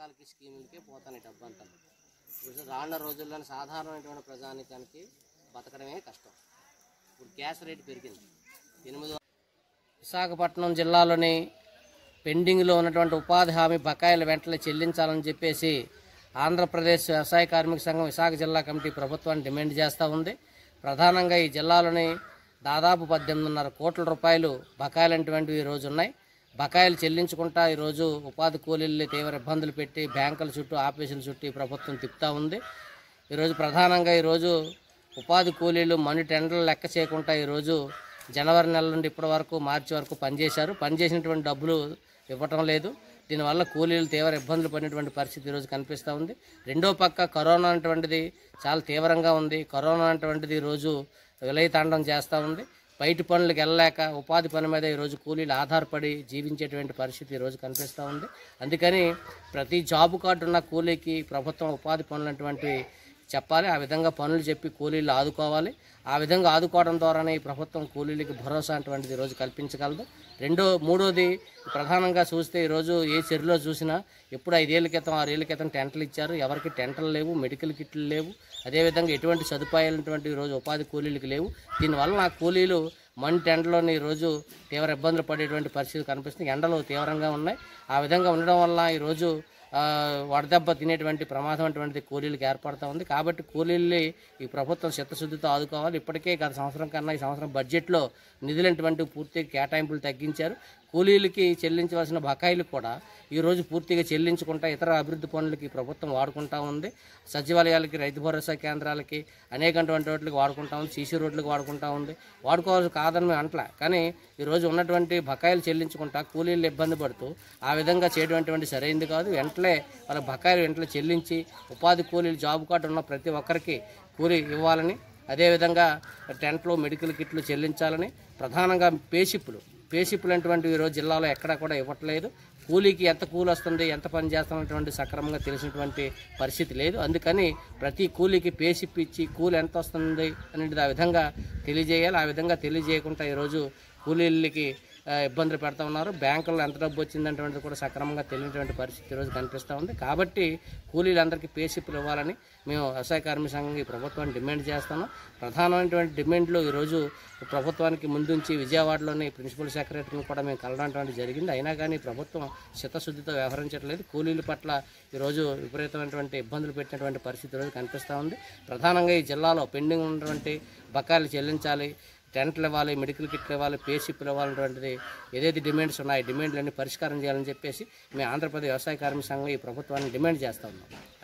పథకాలకి స్కీములకి పోతాను డబ్బు అంతా ఇప్పుడు రానున్న రోజుల్లో సాధారణమైనటువంటి ప్రజానికానికి బతకడమే కష్టం ఇప్పుడు గ్యాస్ రేటు పెరిగింది ఎనిమిది వం- విశాఖపట్నం జిల్లాలోని పెండింగ్లో ఉన్నటువంటి ఉపాధి హామీ బకాయిలు వెంటనే చెల్లించాలని చెప్పేసి ఆంధ్రప్రదేశ్ వ్యవసాయ కార్మిక సంఘం విశాఖ జిల్లా కమిటీ ప్రభుత్వాన్ని డిమాండ్ చేస్తూ ఉంది ప్రధానంగా ఈ జిల్లాలోని దాదాపు పద్దెనిమిదిన్నర కోట్ల రూపాయలు బకాయిలు అనేటువంటివి ఈరోజు ఉన్నాయి బకాయిలు చెల్లించుకుంటా ఈరోజు ఉపాధి కూలీలు తీవ్ర ఇబ్బందులు పెట్టి బ్యాంకుల చుట్టూ ఆఫీసుల చుట్టూ ఈ ప్రభుత్వం తిప్పుతూ ఉంది ఈరోజు ప్రధానంగా ఈరోజు ఉపాధి కూలీలు మనీ టెండర్లు లెక్క చేయకుండా ఈరోజు జనవరి నెల నుండి ఇప్పటి వరకు మార్చి వరకు పనిచేశారు పనిచేసినటువంటి డబ్బులు ఇవ్వటం లేదు దీనివల్ల కూలీలు తీవ్ర ఇబ్బందులు పడినటువంటి పరిస్థితి ఈరోజు కనిపిస్తూ ఉంది రెండో పక్క కరోనా అటువంటిది చాలా తీవ్రంగా ఉంది కరోనా అటువంటిది ఈరోజు విలయతాండం చేస్తూ ఉంది బయట పనులకు వెళ్ళలేక ఉపాధి పని మీద ఈరోజు కూలీలు ఆధారపడి జీవించేటువంటి పరిస్థితి ఈరోజు కనిపిస్తూ ఉంది అందుకని ప్రతి జాబ్ కార్డు ఉన్న కూలీకి ప్రభుత్వం ఉపాధి పనులు అటువంటి చెప్పాలి ఆ విధంగా పనులు చెప్పి కూలీలు ఆదుకోవాలి ఆ విధంగా ఆదుకోవడం ద్వారానే ఈ ప్రభుత్వం కూలీలకి భరోసా అటువంటిది ఈరోజు కల్పించగలదు రెండో మూడోది ప్రధానంగా చూస్తే ఈరోజు ఏ చెరువులో చూసినా ఎప్పుడు ఐదేళ్ల క్రితం ఆరేళ్ల క్రితం టెంట్లు ఇచ్చారు ఎవరికి టెంటలు లేవు మెడికల్ కిట్లు లేవు అదేవిధంగా ఎటువంటి సదుపాయాలు అటువంటి ఈరోజు ఉపాధి కూలీలకు లేవు దీనివల్ల నా కూలీలు మణి టెంట్లోని ఈరోజు తీవ్ర ఇబ్బందులు పడేటువంటి పరిస్థితి కనిపిస్తుంది ఎండలు తీవ్రంగా ఉన్నాయి ఆ విధంగా ఉండడం వల్ల ఈరోజు ఆ, వడదెబ్బ తినేటువంటి ప్రమాదం అటువంటిది కూలీలకు ఏర్పడుతూ ఉంది కాబట్టి కూలీల్ని ఈ ప్రభుత్వం చిత్తశుద్ధితో ఆదుకోవాలి ఇప్పటికే గత సంవత్సరం కన్నా ఈ సంవత్సరం బడ్జెట్లో నిధులంటువంటి పూర్తి కేటాయింపులు తగ్గించారు కూలీలకి చెల్లించవలసిన బకాయిలు కూడా ఈరోజు పూర్తిగా చెల్లించుకుంటా ఇతర అభివృద్ధి పనులకి ప్రభుత్వం వాడుకుంటా ఉంది సచివాలయాలకి రైతు భరోసా కేంద్రాలకి అనేకటువంటి వాటికి వాడుకుంటా ఉంది సీసీ రోడ్లకు వాడుకుంటా ఉంది వాడుకోవాల్సి కాదని మేము అంటలే కానీ ఈరోజు ఉన్నటువంటి బకాయిలు చెల్లించుకుంటా కూలీలు ఇబ్బంది పడుతూ ఆ విధంగా చేయడం సరైంది కాదు వెంటనే వాళ్ళ బకాయిలు వెంటనే చెల్లించి ఉపాధి కూలీలు జాబ్ కార్డు ఉన్న ప్రతి ఒక్కరికి కూలీ ఇవ్వాలని అదేవిధంగా టెంట్లు మెడికల్ కిట్లు చెల్లించాలని ప్రధానంగా పేషిప్పులు పేషిప్పులు అటువంటివి ఈరోజు జిల్లాలో ఎక్కడా కూడా ఇవ్వట్లేదు కూలీకి ఎంత కూలి వస్తుంది ఎంత పని చేస్తున్నటువంటి సక్రమంగా తెలిసినటువంటి పరిస్థితి లేదు అందుకని ప్రతి కూలీకి పేషిప్ ఇచ్చి కూలి ఎంత వస్తుంది అనేది ఆ విధంగా తెలియజేయాలి ఆ విధంగా తెలియజేయకుండా ఈరోజు కూలీలకి ఆ, ఇబ్బందులు పెడతా ఉన్నారు బ్యాంకుల్లో ఎంత డబ్బు వచ్చిందనేటువంటిది కూడా సక్రమంగా తెలియనటువంటి పరిస్థితి ఈరోజు కనిపిస్తూ ఉంది కాబట్టి కూలీలందరికీ పేసిప్పులు ఇవ్వాలని మేము వ్యవసాయ కార్మిక సంఘం ఈ ప్రభుత్వాన్ని డిమాండ్ చేస్తున్నాం ప్రధానమైనటువంటి డిమాండ్లు ఈరోజు ప్రభుత్వానికి ముందుంచి విజయవాడలోని ప్రిన్సిపల్ సెక్రటరీని కూడా మేము కలవడం జరిగింది అయినా కానీ ప్రభుత్వం చిత్తశుద్ధితో వ్యవహరించట్లేదు కూలీల పట్ల ఈరోజు విపరీతమైనటువంటి ఇబ్బందులు పెట్టినటువంటి పరిస్థితి ఈరోజు కనిపిస్తూ ఉంది ప్రధానంగా ఈ జిల్లాలో పెండింగ్ ఉన్నటువంటి బకాయిలు చెల్లించాలి టెంట్లు ఇవ్వాలి మెడికల్ కిట్లు ఇవ్వాలి పేషిప్లు ఇవ్వాలన్నటువంటిది ఏదైతే డిమాండ్స్ ఉన్నాయో డిమాండ్లన్నీ పరిష్కారం చేయాలని చెప్పేసి మేము ఆంధ్రప్రదేశ్ వ్యవసాయ కార్మిక సంఘం ఈ ప్రభుత్వాన్ని డిమాండ్ చేస్తా ఉన్నాం